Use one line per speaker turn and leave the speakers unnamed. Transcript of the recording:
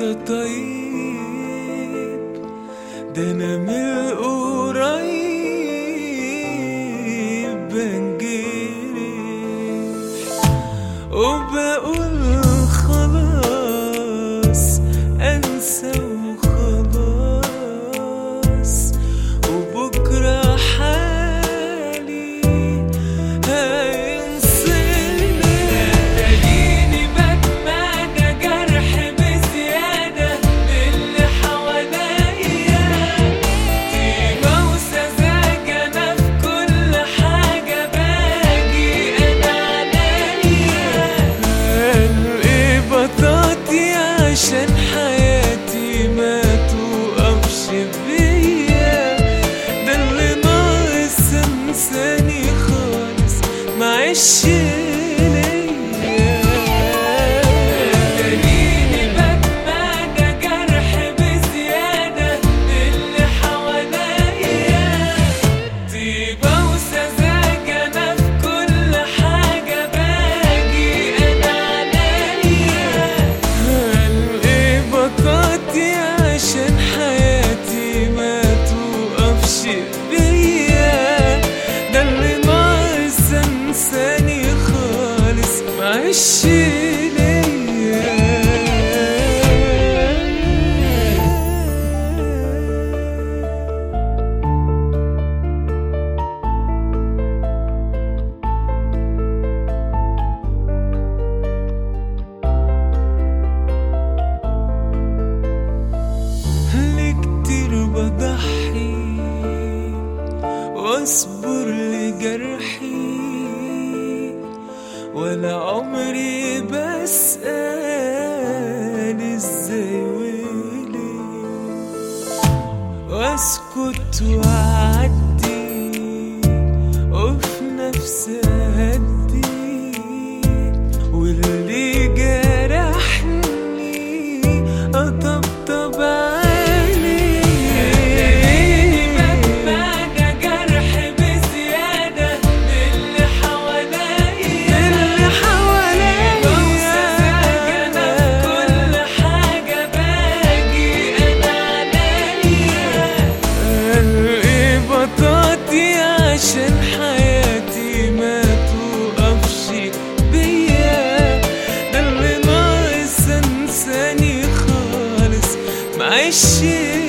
طيب ده انا من القريب بنجرح وبقول خلاص انسى وخلاص وبكره حالي هينسيني تلاقيني بتمنى جرح بزيادة باللي حواليا طيبة وسذاجة أنا في كل حاجة باجي أنا عليا قلبي بطاطي عشان حياتي ما توقفش بيا ده اللي ناقص انساني خالص معيش ليا تلاقيني بتمنى جرح بزيادة اللي حواليا طيبة وسذاجة أنا في كل حاجة باجي أنا عليا قلبي بطاطي عشان حياتي ما توقفش بيا ده اللي ناقص انساني خالص معيش ليا ليه كتير بضحي واصبر لجرحي ولا عمري بسأل ازاي وليه واسكت واعدي وفي نفسي اهدي واللي جرحني اطبطب عليه بتمنى جرح بزيادة اللي حواليا اللي حواليا أنا في كل حاجة باجي أنا عليا قلبي بطاطي عشان حياتي ما توقفش بيا ده اللي ناقص انساني خالص معيش